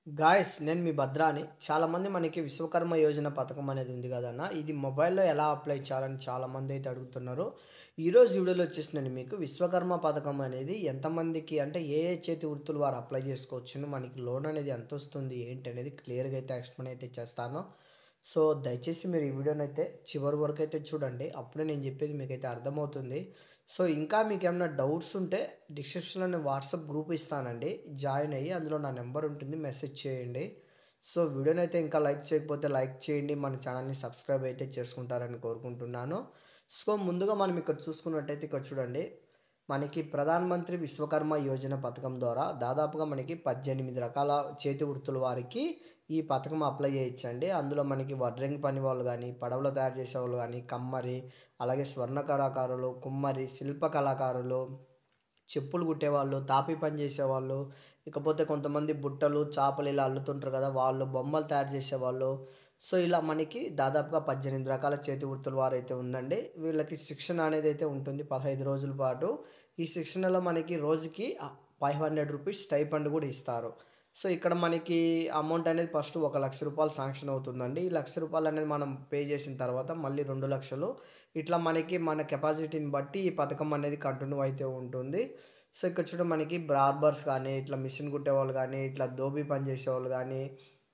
guys నేను మీ భద్రాని చాలామంది మనకి విశ్వకర్మ యోజన పథకం అనేది ఉంది కదన్న ఇది మొబైల్లో ఎలా అప్లై చేయాలని చాలామంది అయితే అడుగుతున్నారు ఈరోజు వీడియోలో వచ్చేసి నేను మీకు విశ్వకర్మ పథకం అనేది ఎంతమందికి అంటే ఏ ఏ చేతి వృత్తులు వారు అప్లై చేసుకోవచ్చును మనకి లోన్ అనేది ఎంత వస్తుంది ఏంటి అనేది క్లియర్గా అయితే ఎక్స్ప్లెయిన్ అయితే చేస్తాను సో దయచేసి మీరు ఈ వీడియోని అయితే చివరి వరకు అయితే చూడండి అప్పుడే నేను చెప్పేది మీకైతే అర్థమవుతుంది సో ఇంకా మీకు ఏమైనా డౌట్స్ ఉంటే డిస్క్రిప్షన్లో నేను వాట్సాప్ గ్రూప్ ఇస్తానండి జాయిన్ అయ్యి అందులో నా నెంబర్ ఉంటుంది మెసేజ్ చేయండి సో వీడియోని అయితే ఇంకా లైక్ చేయకపోతే లైక్ చేయండి మన ఛానల్ని సబ్స్క్రైబ్ అయితే చేసుకుంటారని కోరుకుంటున్నాను సో ముందుగా మనం ఇక్కడ చూసుకున్నట్టయితే ఇక్కడ చూడండి మనకి ప్రధాన మంత్రి విశ్వకర్మ యోజన పథకం ద్వారా దాదాపుగా మనకి పద్దెనిమిది రకాల చేతి వృత్తుల వారికి ఈ పథకం అప్లై చేయొచ్చండి అందులో మనకి వడ్రంగి పని వాళ్ళు కానీ పడవలు తయారు చేసే వాళ్ళు కానీ కమ్మరి అలాగే స్వర్ణ కళాకారులు కుమ్మరి శిల్ప కళాకారులు చెప్పులు కుట్టేవాళ్ళు తాపి పని చేసేవాళ్ళు ఇకపోతే కొంతమంది బుట్టలు చేపలు ఇలా అల్లుతుంటారు కదా వాళ్ళు బొమ్మలు తయారు చేసేవాళ్ళు సో ఇలా మనకి దాదాపుగా పద్దెనిమిది రకాల చేతి వృత్తుల వారు అయితే ఉందండి వీళ్ళకి శిక్షణ అనేది అయితే ఉంటుంది పదహైదు రోజుల పాటు ఈ శిక్షణలో మనకి రోజుకి ఫైవ్ హండ్రెడ్ రూపీస్ స్టైఫండ్ కూడా ఇస్తారు సో ఇక్కడ మనకి అమౌంట్ అనేది ఫస్ట్ ఒక లక్ష రూపాయలు శాంక్షన్ అవుతుందండి ఈ లక్ష రూపాయలు అనేది మనం పే చేసిన తర్వాత మళ్ళీ రెండు లక్షలు ఇట్లా మనకి మన కెపాసిటీని బట్టి ఈ పథకం అనేది కంటిన్యూ అయితే ఉంటుంది సో ఇక్కడ చూడ మనకి బార్బర్స్ కానీ ఇట్లా మిషన్ కుట్టేవాళ్ళు కానీ ఇట్లా దోబీ పని చేసేవాళ్ళు కానీ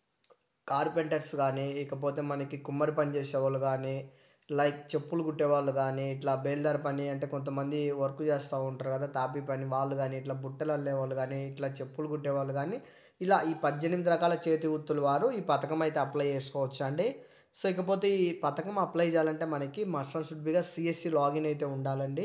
కార్పెంటర్స్ కానీ ఇకపోతే మనకి కుమ్మరి పని చేసేవాళ్ళు కానీ లైక్ చెప్పులు కుట్టేవాళ్ళు కానీ ఇట్లా బేల్దార్ పని అంటే కొంతమంది వర్క్ చేస్తూ ఉంటారు కదా తాపి పని వాళ్ళు కానీ ఇట్లా బుట్టలు అల్లేవాళ్ళు కానీ ఇట్లా చెప్పులు కుట్టేవాళ్ళు కానీ ఇలా ఈ పద్దెనిమిది రకాల చేతి వృత్తుల వారు ఈ పథకం అయితే అప్లై చేసుకోవచ్చు అండి సో ఇకపోతే ఈ పథకం అప్లై చేయాలంటే మనకి మస్ట్ షుడ్ బిగా సిఎస్సి లాగిన్ అయితే ఉండాలండి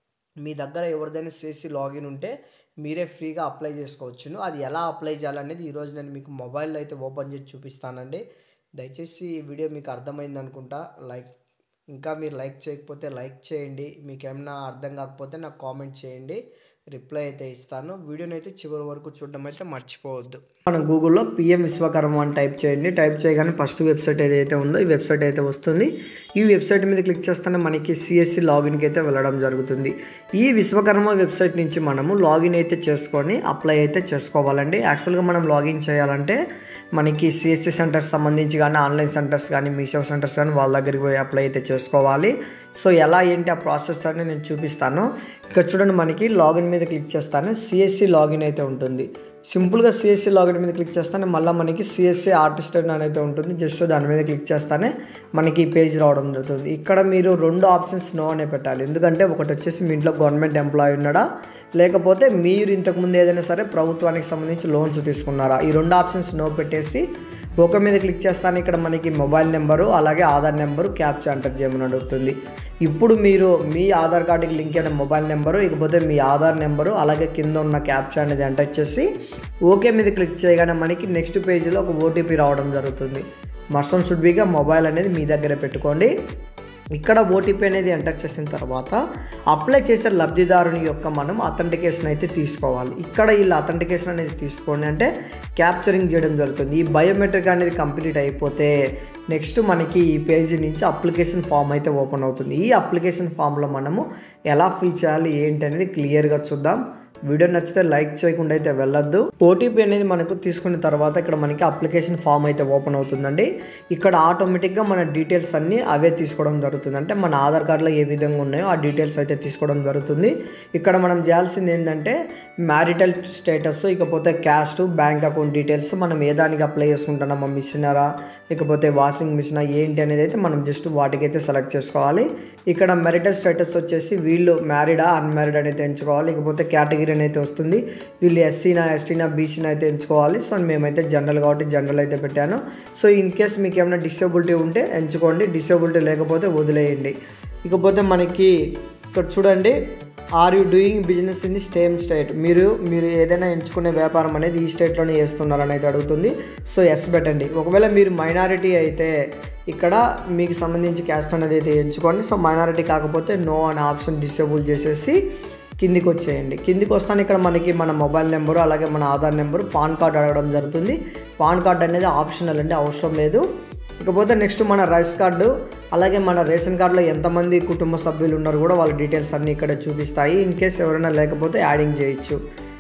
మీ దగ్గర ఎవరిదైనా సిఎస్సి లాగిన్ ఉంటే మీరే ఫ్రీగా అప్లై చేసుకోవచ్చును అది ఎలా అప్లై చేయాలనేది ఈరోజు నేను మీకు మొబైల్లో అయితే ఓపెన్ చేసి చూపిస్తానండి దయచేసి ఈ వీడియో మీకు అర్థమైంది అనుకుంటా లైక్ ఇంకా మీరు లైక్ చేయకపోతే లైక్ చేయండి మీకు ఏమైనా అర్థం కాకపోతే నాకు కామెంట్ చేయండి రిప్లై అయితే ఇస్తాను వీడియోని అయితే చివరి వరకు చూడడం అయితే మర్చిపోవద్దు మనం గూగుల్లో పిఎం విశ్వకర్మ అని టైప్ చేయండి టైప్ చేయగానే ఫస్ట్ వెబ్సైట్ ఏదైతే ఉందో ఈ వెబ్సైట్ అయితే వస్తుంది ఈ వెబ్సైట్ మీద క్లిక్ చేస్తేనే మనకి సిఎస్సి లాగిన్కి అయితే వెళ్ళడం జరుగుతుంది ఈ విశ్వకర్మ వెబ్సైట్ నుంచి మనము లాగిన్ అయితే చేసుకొని అప్లై అయితే చేసుకోవాలండి యాక్చువల్గా మనం లాగిన్ చేయాలంటే మనకి సిఎస్సి సెంటర్స్ సంబంధించి కానీ ఆన్లైన్ సెంటర్స్ కానీ మీషో సెంటర్స్ కానీ వాళ్ళ దగ్గరికి పోయి అప్లై అయితే చేసుకోవాలి సో ఎలా ఏంటి ఆ ప్రాసెస్ అని నేను చూపిస్తాను ఇక్కడ చూడండి మనకి లాగిన్ మీద క్లిక్ చేస్తాను సిఎస్సి లాగిన్ అయితే ఉంటుంది సింపుల్గా సిఎస్సి లాగిన్ మీద క్లిక్ చేస్తానే మళ్ళీ మనకి సిఎస్సి ఆర్టిస్ట్ అని అయితే ఉంటుంది జస్ట్ దాని మీద క్లిక్ చేస్తానే మనకి ఈ పేజ్ రావడం జరుగుతుంది ఇక్కడ మీరు రెండు ఆప్షన్స్ నో అనే పెట్టాలి ఎందుకంటే ఒకటి వచ్చేసి మీ ఇంట్లో గవర్నమెంట్ ఎంప్లాయీ ఉన్నాడా లేకపోతే మీరు ఇంతకుముందు ఏదైనా సరే ప్రభుత్వానికి సంబంధించి లోన్స్ తీసుకున్నారా ఈ రెండు ఆప్షన్స్ నో పెట్టేసి ఓకే మీద క్లిక్ చేస్తాను ఇక్కడ మనకి మొబైల్ నెంబరు అలాగే ఆధార్ నెంబరు క్యాప్చా ఎంటర్ చేయమని అడుగుతుంది ఇప్పుడు మీరు మీ ఆధార్ కార్డుకి లింక్ అయిన మొబైల్ నెంబరు ఇకపోతే మీ ఆధార్ నెంబరు అలాగే కింద ఉన్న క్యాప్చా అనేది ఎంటర్ చేసి ఓకే మీద క్లిక్ చేయగానే మనకి నెక్స్ట్ పేజీలో ఒక ఓటీపీ రావడం జరుగుతుంది మస్టమ్ షుడ్ బీగా మొబైల్ అనేది మీ దగ్గర పెట్టుకోండి ఇక్కడ ఓటీపీ అనేది ఎంటర్ చేసిన తర్వాత అప్లై చేసే లబ్ధిదారుని యొక్క మనం అథెంటికేషన్ అయితే తీసుకోవాలి ఇక్కడ వీళ్ళు అథెంటికేషన్ అనేది తీసుకోండి అంటే క్యాప్చరింగ్ చేయడం జరుగుతుంది ఈ బయోమెట్రిక్ అనేది కంప్లీట్ అయిపోతే నెక్స్ట్ మనకి ఈ పేజీ నుంచి అప్లికేషన్ ఫామ్ అయితే ఓపెన్ అవుతుంది ఈ అప్లికేషన్ ఫామ్లో మనము ఎలా ఫిల్ చేయాలి ఏంటి అనేది క్లియర్గా చూద్దాం వీడియో నచ్చితే లైక్ చేయకుండా అయితే వెళ్ళొద్దు ఓటీపీ అనేది మనకు తీసుకున్న తర్వాత ఇక్కడ మనకి అప్లికేషన్ ఫామ్ అయితే ఓపెన్ అవుతుందండి ఇక్కడ ఆటోమేటిక్గా మన డీటెయిల్స్ అన్నీ అవే తీసుకోవడం జరుగుతుంది అంటే మన ఆధార్ కార్డులో ఏ విధంగా ఉన్నాయో ఆ డీటెయిల్స్ అయితే తీసుకోవడం జరుగుతుంది ఇక్కడ మనం చేయాల్సింది ఏంటంటే మ్యారిటల్ స్టేటస్ ఇకపోతే క్యాస్ట్ బ్యాంక్ అకౌంట్ డీటెయిల్స్ మనం ఏ దానికి అప్లై చేసుకుంటున్నామా మిషనరా ఇకపోతే వాషింగ్ మిషన్ ఏంటి అనేది అయితే మనం జస్ట్ వాటికైతే సెలెక్ట్ చేసుకోవాలి ఇక్కడ మ్యారిటల్ స్టేటస్ వచ్చేసి వీళ్ళు మ్యారీడా అన్మ్యారీడ్ అనేది ఎంచుకోవాలి ఇకపోతే కేటగిరీ కేటగిరీ అయితే వస్తుంది వీళ్ళు ఎస్సీనా ఎస్టీనా బీసీనా అయితే ఎంచుకోవాలి సో మేమైతే జనరల్ కాబట్టి జనరల్ అయితే పెట్టాను సో ఇన్ కేస్ మీకు ఏమైనా డిసేబిలిటీ ఉంటే ఎంచుకోండి డిసేబిలిటీ లేకపోతే వదిలేయండి ఇకపోతే మనకి ఇక్కడ చూడండి are you doing business in the same state మీరు మీరు ఏదైనా ఎంచుకునే వ్యాపారం అనేది ఈ స్టేట్లోనే చేస్తున్నారని అయితే అడుగుతుంది సో ఎస్ పెట్టండి ఒకవేళ మీరు మైనారిటీ అయితే ఇక్కడ మీకు సంబంధించి క్యాస్ట్ అనేది అయితే ఎంచుకోండి సో మైనారిటీ కాకపోతే నో అనే ఆప్షన్ డిసేబుల్ చేసేసి కిందికి వచ్చేయండి కిందికి వస్తాను ఇక్కడ మనకి మన మొబైల్ నెంబరు అలాగే మన ఆధార్ నెంబరు పాన్ కార్డ్ అడగడం జరుగుతుంది పాన్ కార్డ్ అనేది ఆప్షనల్ అండి అవసరం లేదు ఇకపోతే నెక్స్ట్ మన రైస్ కార్డు అలాగే మన రేషన్ కార్డులో ఎంతమంది కుటుంబ సభ్యులు ఉన్నారు కూడా వాళ్ళ డీటెయిల్స్ అన్నీ ఇక్కడ చూపిస్తాయి ఇన్ కేస్ ఎవరైనా లేకపోతే యాడింగ్ చేయొచ్చు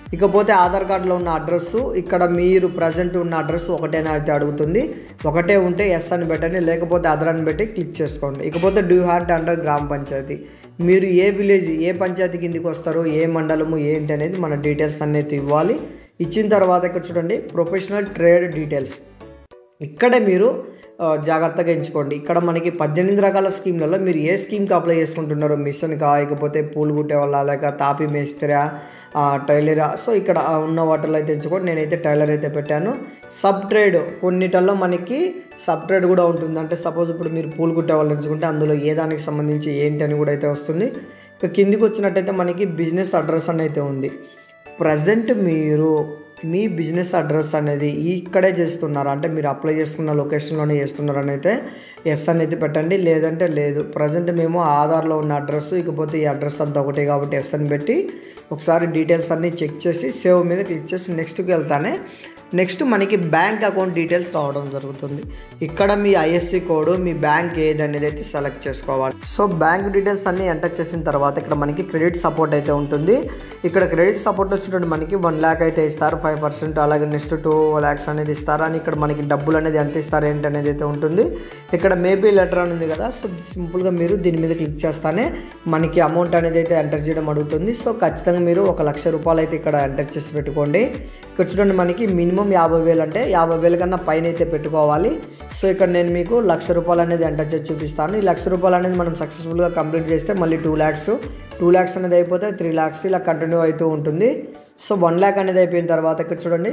ఇకపోతే ఆధార్ కార్డులో ఉన్న అడ్రస్ ఇక్కడ మీరు ప్రజెంట్ ఉన్న అడ్రస్ ఒకటేనా అయితే అడుగుతుంది ఒకటే ఉంటే ఎస్ అని పెట్టండి లేకపోతే అదర్ అని పెట్టి క్లిక్ చేసుకోండి ఇకపోతే డూ హ్యాట్ అండర్ గ్రామ పంచాయతీ మీరు ఏ విలేజ్ ఏ పంచాయతీ కిందికి వస్తారో ఏ మండలము ఏంటి అనేది మన డీటెయిల్స్ అనేది ఇవ్వాలి ఇచ్చిన తర్వాత ఇక్కడ చూడండి ప్రొఫెషనల్ ట్రేడ్ డీటెయిల్స్ ఇక్కడే మీరు ఆ, జాగ్రత్తగా ఎంచుకోండి ఇక్కడ మనకి పద్దెనిమిది రకాల స్కీమ్లలో మీరు ఏ స్కీమ్కి అప్లై చేసుకుంటున్నారో మిషన్ కాకపోతే పూలు కుట్టే వాళ్ళ లేక తాపి మేస్త్రా ఆ, టైలరా సో ఇక్కడ ఆ ఉన్న వాటిలో అయితే ఎంచుకోండి నేనైతే టైలర్ అయితే పెట్టాను సబ్ ట్రేడ్ కొన్నిటల్లో మనకి సబ్ ట్రేడ్ కూడా ఉంటుంది అంటే సపోజ్ ఇప్పుడు మీరు పూలు కుట్టే వాళ్ళు ఎంచుకుంటే అందులో ఏ దానికి సంబంధించి ఏంటి అని కూడా అయితే వస్తుంది ఇక కిందికి వచ్చినట్టయితే మనకి బిజినెస్ అడ్రస్ అని అయితే ఉంది ప్రజెంట్ మీరు మీ బిజినెస్ అడ్రస్ అనేది ఇక్కడే చేస్తున్నారు అంటే మీరు అప్లై చేసుకున్న లొకేషన్లోనే చేస్తున్నారు అని అయితే ఎస్ అనేది పెట్టండి లేదంటే లేదు ప్రజెంట్ మేము ఆధార్లో ఉన్న అడ్రస్ ఇకపోతే ఈ అడ్రస్ అంతా ఒకటే కాబట్టి ఎస్ అని పెట్టి ఒకసారి డీటెయిల్స్ అన్నీ చెక్ చేసి సేవ్ మీద క్లిక్ చేసి నెక్స్ట్కి వెళ్తానే నెక్స్ట్ మనకి బ్యాంక్ అకౌంట్ డీటెయిల్స్ రావడం జరుగుతుంది ఇక్కడ మీ ఐఎఫ్సి కోడ్ మీ బ్యాంక్ ఏది అనేది అయితే సెలెక్ట్ చేసుకోవాలి సో బ్యాంక్ డీటెయిల్స్ అన్ని ఎంటర్ చేసిన తర్వాత ఇక్కడ మనకి క్రెడిట్ సపోర్ట్ అయితే ఉంటుంది ఇక్కడ క్రెడిట్ సపోర్ట్ వచ్చినట్టు మనకి వన్ ల్యాక్ అయితే ఇస్తారు ఫైవ్ పర్సెంట్ అలాగే నెక్స్ట్ టూ ల్యాక్స్ అనేది ఇస్తారు అని ఇక్కడ మనకి డబ్బులు అనేది ఎంత ఇస్తారు ఏంటి అనేది అయితే ఉంటుంది ఇక్కడ మేబీ లెటర్ అని ఉంది కదా సో సింపుల్గా మీరు దీని మీద క్లిక్ చేస్తానే మనకి అమౌంట్ అనేది అయితే ఎంటర్ చేయడం అడుగుతుంది సో ఖచ్చితంగా మీరు ఒక లక్ష రూపాయలు అయితే ఇక్కడ ఎంటర్ చేసి పెట్టుకోండి ఇక్కడ చూడండి మనకి మినిమం యాభై వేలు అంటే యాభై వేల కన్నా పైన అయితే పెట్టుకోవాలి సో ఇక్కడ నేను మీకు లక్ష రూపాయలు అనేది ఎంటర్ చేసి చూపిస్తాను ఈ లక్ష రూపాయలు అనేది మనం సక్సెస్ఫుల్గా కంప్లీట్ చేస్తే మళ్ళీ టూ ల్యాక్స్ టూ ల్యాక్స్ అనేది అయిపోతే త్రీ ల్యాక్స్ ఇలా కంటిన్యూ అవుతూ ఉంటుంది సో వన్ ల్యాక్ అనేది అయిపోయిన తర్వాత ఇక్కడ చూడండి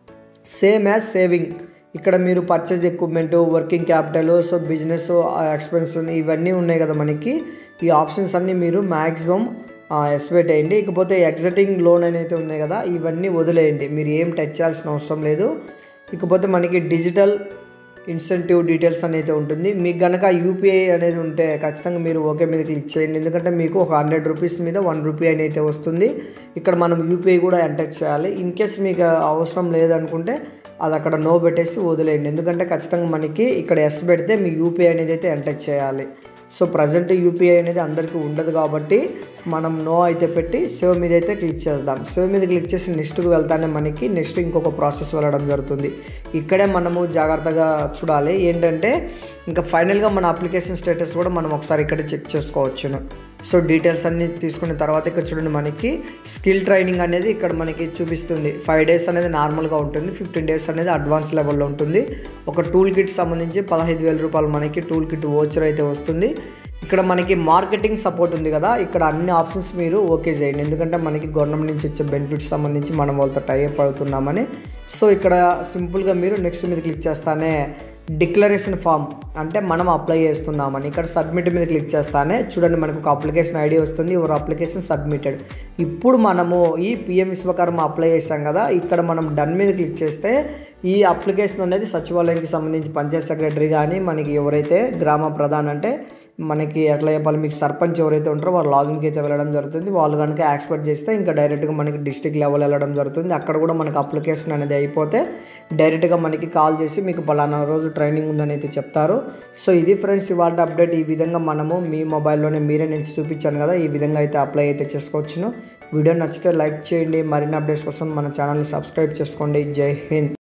సేమ్ యాజ్ సేవింగ్ ఇక్కడ మీరు purchase equipment working capital so business expense ఇవన్నీ ఉన్నాయి కదా మనకి ఈ ఆప్షన్స్ అన్నీ మీరు మ్యాక్సిమం ఎస్పెక్ట్ అయ్యండి ఇకపోతే ఎగ్జిటింగ్ లోన్ అనేది ఉన్నాయి కదా ఇవన్నీ వదిలేయండి మీరు ఏం టచ్ చేయాల్సిన అవసరం లేదు ఇకపోతే మనకి డిజిటల్ ఇన్సెంటివ్ డీటెయిల్స్ అనేది ఉంటుంది మీకు కనుక యూపీఐ అనేది ఉంటే ఖచ్చితంగా మీరు ఓకే మీద క్లిక్ చేయండి ఎందుకంటే మీకు ఒక హండ్రెడ్ రూపీస్ మీద వన్ రూపీ అని అయితే వస్తుంది ఇక్కడ మనం యూపీఐ కూడా ఎంటర్ చేయాలి ఇన్ కేస్ మీకు అవసరం లేదనుకుంటే అది అక్కడ నో పెట్టేసి వదిలేయండి ఎందుకంటే ఖచ్చితంగా మనకి ఇక్కడ ఎస్ పెడితే మీ యూపీఐ అనేది అయితే ఎంటర్ చేయాలి సో ప్రజెంట్ యూపీఐ అనేది అందరికీ ఉండదు కాబట్టి మనం నో అయితే పెట్టి సేవ్ మీద అయితే క్లిక్ చేద్దాం సేవ్ మీద క్లిక్ చేసి నెక్స్ట్కి వెళ్తానే మనకి నెక్స్ట్ ఇంకొక ప్రాసెస్ వెళ్ళడం జరుగుతుంది ఇక్కడే మనము జాగ్రత్తగా చూడాలి ఏంటంటే ఇంకా ఫైనల్గా మన అప్లికేషన్ స్టేటస్ కూడా మనం ఒకసారి ఇక్కడ చెక్ చేసుకోవచ్చును సో డీటెయిల్స్ అన్ని తీసుకున్న తర్వాత ఇక్కడ చూడండి మనకి స్కిల్ ట్రైనింగ్ అనేది ఇక్కడ మనకి చూపిస్తుంది ఫైవ్ డేస్ అనేది నార్మల్గా ఉంటుంది ఫిఫ్టీన్ డేస్ అనేది అడ్వాన్స్ లెవెల్లో ఉంటుంది ఒక టూల్ కిట్ సంబంధించి పదహైదు వేల రూపాయలు మనకి టూల్ కిట్ ఓచర్ అయితే వస్తుంది ఇక్కడ మనకి మార్కెటింగ్ సపోర్ట్ ఉంది కదా ఇక్కడ అన్ని ఆప్షన్స్ మీరు ఓకే చేయండి ఎందుకంటే మనకి గవర్నమెంట్ నుంచి వచ్చే బెనిఫిట్స్ సంబంధించి మనం వాళ్ళతో టైఅప్ అవుతున్నామని సో ఇక్కడ సింపుల్గా మీరు నెక్స్ట్ మీద క్లిక్ చేస్తానే డిక్లరేషన్ ఫామ్ అంటే మనం అప్లై చేస్తున్నామని ఇక్కడ సబ్మిట్ మీద క్లిక్ చేస్తానే చూడండి మనకు ఒక అప్లికేషన్ ఐడి వస్తుంది యువర్ అప్లికేషన్ సబ్మిటెడ్ ఇప్పుడు మనము ఈ పిఎం విశ్వకర్మ అప్లై చేసాం కదా ఇక్కడ మనం డన్ మీద క్లిక్ చేస్తే ఈ అప్లికేషన్ అనేది సచివాలయానికి సంబంధించి పంచాయత్ సెక్రటరీ కానీ మనకి ఎవరైతే గ్రామ ప్రధాన్ అంటే మనకి ఎట్లా చెప్పాలి మీకు సర్పంచ్ ఎవరైతే ఉంటారో వాళ్ళు లాగిన్కి అయితే వెళ్ళడం జరుగుతుంది వాళ్ళు కనుక యాక్స్పెక్ట్ చేస్తే ఇంకా డైరెక్ట్గా మనకి డిస్టిక్ లెవెల్ వెళ్ళడం జరుగుతుంది అక్కడ కూడా మనకి అప్లికేషన్ అనేది అయిపోతే డైరెక్ట్గా మనకి కాల్ చేసి మీకు పలానా రోజు ట్రైనింగ్ ఉందని అయితే చెప్తారు సో ఇది ఫ్రెండ్స్ ఇవాళ అప్డేట్ ఈ విధంగా మనము మీ మొబైల్లోనే మీరే నుంచి చూపించాను కదా ఈ విధంగా అయితే అప్లై అయితే చేసుకోవచ్చును వీడియో నచ్చితే లైక్ చేయండి మరిన్ని అప్డేట్స్ కోసం మన ఛానల్ని సబ్స్క్రైబ్ చేసుకోండి జై హింద్